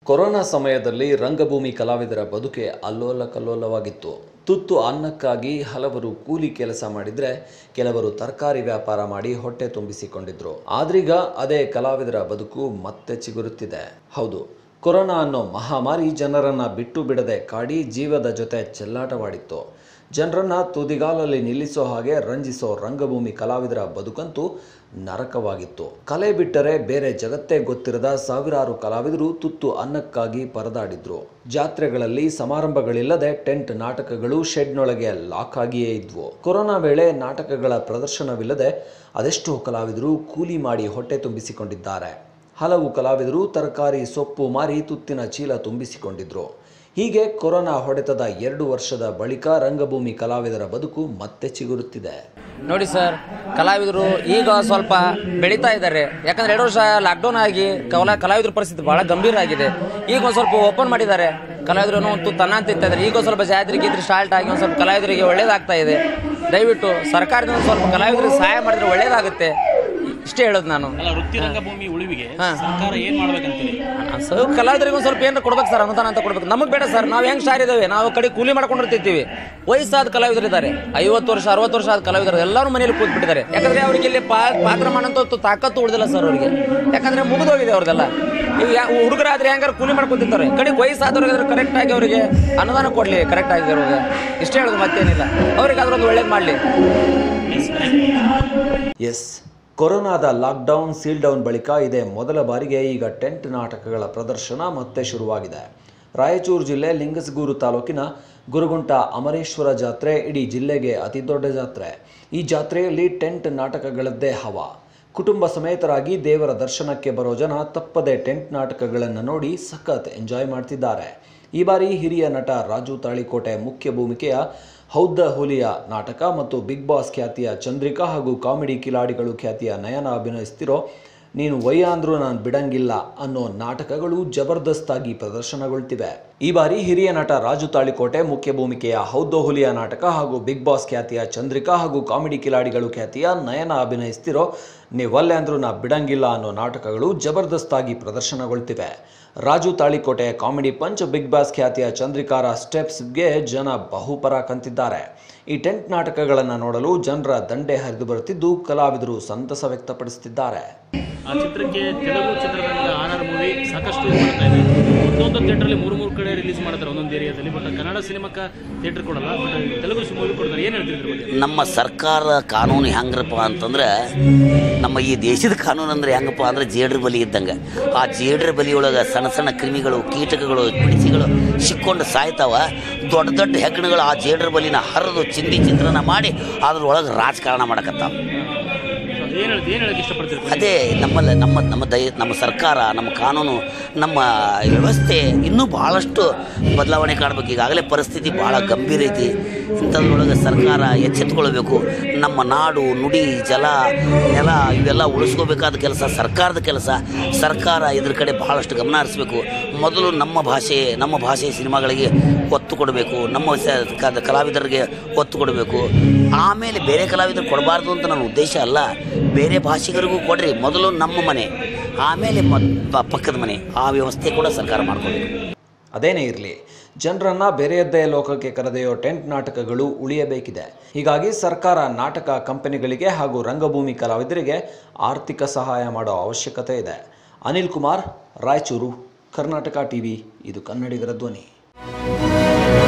Corona ಸಮಯದಲ್ಲಿ ರಂಗಭೂಮಿ ಕಲಾವಿದರ ಬದುಕೆ ಅಲ್ಲೋಲ ಕಲ್ಲೋಲವಾಗಿತ್ತು ತುತ್ತು ಅನ್ನಕ್ಕಾಗಿ ಹಲವರು ಕೂಲಿ ಕೆಲಸ ಮಾಡಿದ್ರೆ ಕೆಲವರು ತರಕಾರಿ ವ್ಯಾಪಾರ ಮಾಡಿ ಹೊಟ್ಟೆ ತುಂಬಿಸಿಕೊಂಡಿದ್ರು ಆದ್ರೀಗ ಅದೇ ಕಲಾವಿದರ ಬದುಕು ಮತ್ತೆ ಚಿಗುರುತ್ತಿದೆ ಹೌದು ಕೊರೋನಾ ಅನ್ನೋ ಮಹಾಮಾರಿ ಜನರನ್ನ ಬಿಟ್ಟು ಬಿಡದೆ ಕಾಡಿ ಜೀವದ ಜೊತೆ ಚೆಲ್ಲಾಟವಾಡಿತ್ತು ಜನರನ್ನ ತುದಿಗಾಲಲ್ಲಿ ನಿಲ್ಲಿಸೋ ಹಾಗೆ ರಂಜಿಸೋ ರಂಗಭೂಮಿ ಕಲಾವಿದರ ಬದುಕಂತೂ ನರಕವಾಗಿತ್ತು ಕಲೆ ಬಿಟ್ಟರೆ ಬೇರೆ ಜಗತ್ತೇ ಗೊತ್ತಿರದ ಸಾವಿರಾರು ಕಲಾವಿದರು ತುತ್ತು ಅನ್ನಕ್ಕಾಗಿ ಪರದಾಡಿದ್ರು ಜಾತ್ರೆಗಳಲ್ಲಿ ಸಮಾರಂಭಗಳಿಲ್ಲದೆ ಟೆಂಟ್ ನಾಟಕಗಳು ಶೆಡ್ನೊಳಗೆ ಲಾಕ್ ಆಗಿಯೇ ಇದ್ವು ಕೊರೋನಾ ವೇಳೆ ನಾಟಕಗಳ ಪ್ರದರ್ಶನವಿಲ್ಲದೆ ಅದೆಷ್ಟೋ ಕಲಾವಿದರು ಕೂಲಿ ಮಾಡಿ ಹೊಟ್ಟೆ ತುಂಬಿಸಿಕೊಂಡಿದ್ದಾರೆ ಹಲವು ಕಲಾವಿದರು ತರಕಾರಿ ಸೊಪ್ಪು ಮಾರಿ ತುತ್ತಿನ ಚೀಲ ತುಂಬಿಸಿಕೊಂಡಿದ್ರು ಹೀಗೆ ಕೊರೋನಾ ಹೊಡೆತದ ಎರಡು ವರ್ಷದ ಬಳಿಕ ರಂಗಭೂಮಿ ಕಲಾವಿದರ ಬದುಕು ಮತ್ತೆ ಚಿಗುರುತ್ತಿದೆ ನೋಡಿ ಸರ್ ಕಲಾವಿದರು ಈಗ ಸ್ವಲ್ಪ ಬೆಳೀತಾ ಇದ್ದಾರೆ ಯಾಕಂದ್ರೆ ಎರಡು ವರ್ಷ ಲಾಕ್ಡೌನ್ ಆಗಿ ಕಲಾ ಕಲಾವಿದರ ಪರಿಸ್ಥಿತಿ ಬಹಳ ಗಂಭೀರ ಆಗಿದೆ ಈಗ ಒಂದು ಸ್ವಲ್ಪ ಓಪನ್ ಮಾಡಿದ್ದಾರೆ ಕಲಾವಿದರು ಒಂದು ತನ್ನ ಅಂತ ಇರ್ತಾ ಇದ್ದಾರೆ ಈಗ ಒಂದ್ ಸ್ವಲ್ಪ ಜಾತ್ರೆ ಗೀತ್ರೆ ಸ್ಟಾರ್ಟ್ ಆಗಿ ಒಂದು ಸ್ವಲ್ಪ ಕಲಾವಿದರಿಗೆ ಒಳ್ಳೇದಾಗ್ತಾ ಇದೆ ದಯವಿಟ್ಟು ಸರ್ಕಾರದಿಂದ ಒಂದ್ ಸ್ವಲ್ಪ ಕಲಾವಿದರಿಗೆ ಸಹಾಯ ಮಾಡಿದ್ರೆ ಒಳ್ಳೇದಾಗುತ್ತೆ ಇಷ್ಟೇ ಹೇಳೋದು ನಾನು ಅಲ್ಲ ವೃತ್ತಿ ರಂಗಭೂಮಿ ಉಳಿವಿಗೆ ಹಾ. ಸರ್ಕಾರ ಏನ್ ಮಾಡ್ಬೇಕಂತೀರಿ ಸರ್ ಕಲಾವಿದರಿಗೆ ಒಂದು ಸ್ವಲ್ಪ ಏನಾರ ಕೊಡ್ಬೇಕು ಸರ್ ಅನುದಾನ ಅಂತ ಕೊಡ್ಬೇಕು ನಮಗೆ ಬೇಡ ಸರ್ ನಾವು ಹೆಂಗ್ ಸ್ಟಾರ್ ಇದಾವೆ ನಾವು ಕಡೆ ಕೂಲಿ ಮಾಡ್ಕೊಂಡಿರ್ತಿರ್ತೀವಿ ವಯಸ್ಸಾದ ಕಲಾವಿದರು ಇದ್ದಾರೆ ಐವತ್ತು ವರ್ಷ ಅರವತ್ತು ವರ್ಷ ಆದ ಕಲಾವಿದರು ಎಲ್ಲರೂ ಮನೇಲಿ ಕೂತ್ಬಿಟ್ಟಿದ್ದಾರೆ ಯಾಕಂದ್ರೆ ಅವರಿಗೆ ಇಲ್ಲಿ ಪಾ ಪಾತ್ರ ಮಾಡೋಂಥ ತಾಕತ್ತು ಉಳಿದಿಲ್ಲ ಸರ್ ಅವರಿಗೆ ಯಾಕಂದ್ರೆ ಮುಗಿದೋಗಿದೆ ಅವ್ರದೆಲ್ಲ ಈಗ ಯಾ- ಹುಡುಗರಾದ್ರೆ ಹೆಂಗಾರ ಕೂಲಿ ಮಾಡ್ಕೊತಿರ್ತಾರೆ ಕಡೆ ವಯಸ್ಸಾದವ್ರಿಗೆ ಕರೆಕ್ಟ್ ಆಗಿ ಅವರಿಗೆ ಅನುದಾನ ಕೊಡ್ಲಿ ಕರೆಕ್ಟ್ ಆಗಿ ಅವ್ರಿಗೆ ಇಷ್ಟೇ ಹೇಳೋದು ಮತ್ತೇನಿಲ್ಲ ಅವ್ರಿಗೆ ಅದ್ರೊಂದು ಒಳ್ಳೇದು ಮಾಡಲಿ ಎಸ್ ಕೊರೋನಾದ ಲಾಕ್ಡೌನ್ ಸೀಲ್ ಡೌನ್ ಬಳಿಕ ಇದೇ ಮೊದಲ ಬಾರಿಗೆ ಈಗ ಟೆಂಟ್ ನಾಟಕಗಳ ಪ್ರದರ್ಶನ ಮತ್ತೆ ಶುರುವಾಗಿದೆ ರಾಯಚೂರು ಜಿಲ್ಲೆ ಲಿಂಗಸಗೂರು ತಾಲೂಕಿನ ಗುರುಗುಂಟ ಅಮರೇಶ್ವರ ಜಾತ್ರೆ ಇಡೀ ಜಿಲ್ಲೆಗೆ ಅತಿ ದೊಡ್ಡ ಜಾತ್ರೆ ಈ ಜಾತ್ರೆಯಲ್ಲಿ ಟೆಂಟ್ ನಾಟಕಗಳದ್ದೇ ಹವಾ ಕುಟುಂಬ ಸಮೇತರಾಗಿ ದೇವರ ದರ್ಶನಕ್ಕೆ ಬರೋ ಜನ ತಪ್ಪದೆ ಟೆಂಟ್ ನಾಟಕಗಳನ್ನು ನೋಡಿ ಸಖತ್ ಎಂಜಾಯ್ ಮಾಡ್ತಿದ್ದಾರೆ ಈ ಬಾರಿ ಹಿರಿಯ ನಟ ರಾಜು ತಾಳಿಕೋಟೆ ಮುಖ್ಯ ಭೂಮಿಕೆಯ ಹೌದ್ದ ಹುಲಿಯ ನಾಟಕ ಮತ್ತು ಬಿಗ್ ಬಾಸ್ ಖ್ಯಾತಿಯ ಚಂದ್ರಿಕಾ ಹಾಗೂ ಕಾಮಿಡಿ ಕಿಲಾಡಿಗಳು ಖ್ಯಾತಿಯ ನಯನ ಅಭಿನಯಿಸ್ತಿರೋ ನೀನು ವಯ್ಯ ಅಂದ್ರೂ ನಾನು ಬಿಡಂಗಿಲ್ಲ ಅನ್ನೋ ನಾಟಕಗಳು ಜಬರ್ದಸ್ತಾಗಿ ಪ್ರದರ್ಶನಗೊಳ್ತಿವೆ ಈ ಬಾರಿ ಹಿರಿಯ ನಟ ರಾಜು ತಾಳಿಕೋಟೆ ಮುಖ್ಯ ಭೂಮಿಕೆಯ ಹೌದೋ ಹುಲಿಯ ನಾಟಕ ಹಾಗೂ ಬಿಗ್ ಬಾಸ್ ಖ್ಯಾತಿಯ ಚಂದ್ರಿಕಾ ಹಾಗೂ ಕಾಮಿಡಿ ಕಿಲಾಡಿಗಳು ಖ್ಯಾತಿಯ ನಯನ ಅಭಿನಯಿಸ್ತಿರೋ ನೀವಲ್ಲೇ ಅಂದ್ರೂ ನಾ ಬಿಡಂಗಿಲ್ಲ ಅನ್ನೋ ನಾಟಕಗಳು ಜಬರ್ದಸ್ತಾಗಿ ಪ್ರದರ್ಶನಗೊಳ್ತಿವೆ Raju Talikote comedy punch big boss ಖ್ಯಾತಿಯ ಚಂದ್ರಿಕಾರ ಸ್ಟೆಪ್ಸ್ಗೆ ಜನ ಬಹುಪರ ಕಂತಿದ್ದಾರೆ ಈ ಟೆಂಟ್ ನಾಟಕಗಳನ್ನು ನೋಡಲು ಜನರ ದಂಡೆ ಹರಿದು ಬರುತ್ತಿದ್ದು ಕಲಾವಿದರು ಸಂತಸ ವ್ಯಕ್ತಪಡಿಸುತ್ತಿದ್ದಾರೆ ಆ ಚಿತ್ರಕ್ಕೆ ತೆಲುಗು ಚಿತ್ರರಂಗದ ಆರ್ ಆರ್ ಮೂವಿ ಸಾಕಷ್ಟು ಇದು ಮಾಡ್ತಾ ಇದೆ ಒಂದೊಂದು ಥಿಯೇಟ್ರಲ್ಲಿ ಮೂರು ಮೂರು ಕಡೆ ರಿಲೀಸ್ ಮಾಡ್ತಾರೆ ಒಂದೊಂದು ಏರಿಯಾದಲ್ಲಿ ಬಟ್ ಕನ್ನಡ ಸಿನಿಮಾಕ್ಕೆ ಥಿಯೇಟರ್ ಕೊಡಲ್ಲ ಬಟ್ ತೆಲುಗು ಮೂವಿ ಕೊಡ್ತಾರೆ ಏನು ಹೇಳ್ತೀರಿ ಇದ್ರ ಬಗ್ಗೆ ನಮ್ಮ ಸರ್ಕಾರ ಕಾನೂನು ಹೆಂಗ್ರಪ್ಪ ಅಂತಂದ್ರೆ ನಮ್ಮ ಈ ದೇಶದ ಕಾನೂನು ಅಂದ್ರೆ ಹೆಂಗಪ್ಪ ಅಂದ್ರೆ ಜೇಡ್ರ ಬಲಿ ಇದ್ದಂಗೆ ಆ ಜೇಡ್ರ ಬಲಿಯೊಳಗೆ ಸಣ್ಣ ಸಣ್ಣ ಕ್ರಿಮಿಗಳು ಕೀಟಕಗಳು ಪಿಡಿಸಿಗಳು ಸಿಕ್ಕೊಂಡು ಸಾಯ್ತಾವ ದೊಡ್ಡ ದೊಡ್ಡ ಹೆಗ್ಗಣಗಳು ಆ ಜೇಡ್ರ ಬಲಿನ ಹರಿದು ಚಿಂದಿ ಚಿತ್ರಣ ಮಾಡಿ ಅದ್ರೊಳಗೆ ರಾಜಕಾರಣ ಮಾಡಕತ್ತಾವ ಏನು ಹೇಳ್ತೀವಿ ಏನು ಹೇಳಕ್ಕೆ ಇಷ್ಟಪಡ್ತೀರಿ ಅದೇ ನಮ್ಮಲ್ಲಿ ನಮ್ಮ ನಮ್ಮ ದಯ ನಮ್ಮ ಸರ್ಕಾರ ನಮ್ಮ ಕಾನೂನು ನಮ್ಮ ವ್ಯವಸ್ಥೆ ಇನ್ನೂ ಭಾಳಷ್ಟು ಬದಲಾವಣೆ ಕಾಣಬೇಕು ಈಗಾಗಲೇ ಪರಿಸ್ಥಿತಿ ಭಾಳ ಗಂಭೀರ ಐತಿ ಇಂಥದ್ರೊಳಗೆ ಸರ್ಕಾರ ಎಚ್ಚೆತ್ಕೊಳ್ಬೇಕು ನಮ್ಮ ನಾಡು ನುಡಿ ಜಲ ನೆಲ ಇವೆಲ್ಲ ಉಳಿಸ್ಕೋಬೇಕಾದ ಕೆಲಸ ಸರ್ಕಾರದ ಕೆಲಸ ಸರ್ಕಾರ ಇದ್ರ ಕಡೆ ಭಾಳಷ್ಟು ಗಮನ ಹರಿಸ್ಬೇಕು ಮೊದಲು ನಮ್ಮ ಭಾಷೆ ನಮ್ಮ ಭಾಷೆ ಸಿನಿಮಾಗಳಿಗೆ ಒತ್ತು ಕೊಡಬೇಕು ನಮ್ಮ ಸ- ಕ- ಕಲಾವಿದರಿಗೆ ಒತ್ತು ಕೊಡಬೇಕು ಆಮೇಲೆ ಬೇರೆ ಕಲಾವಿದರು ಕೊಡಬಾರ್ದು ಅಂತ ನನ್ನ ಉದ್ದೇಶ ಅಲ್ಲ ಬೇರೆ ಭಾಷಿಗರಿಗೂ ಕೊಡ್ರಿ ಮೊದಲು ನಮ್ಮ ಮನೆ ಆಮೇಲೆ ಮ- ಪ- ಪಕ್ಕದ ಮನೆ ಆ ವ್ಯವಸ್ಥೆ ಕೂಡ ಸರ್ಕಾರ ಮಾಡ್ಕೋಬೇಕು ಅದೇನೇ ಇರಲಿ ಜನರನ್ನ ಬೇರೆಯದ್ದೇ ಲೋಕಕ್ಕೆ ಕರೆದೊಯ್ಯೋ ಟೆಂಟ್ ನಾಟಕಗಳು ಉಳಿಯಬೇಕಿದೆ ಹೀಗಾಗಿ ಸರ್ಕಾರ ನಾಟಕ ಕಂಪನಿಗಳಿಗೆ ಹಾಗೂ ರಂಗಭೂಮಿ ಕಲಾವಿದರಿಗೆ ಆರ್ಥಿಕ ಸಹಾಯ ಮಾಡೋ ಅವಶ್ಯಕತೆ ಇದೆ ಅನಿಲ್ ಕುಮಾರ್ ರಾಯಚೂರು ಕರ್ನಾಟಕ ಟಿವಿ ಇದು ಕನ್ನಡಿಗರ ಧ್ವನಿ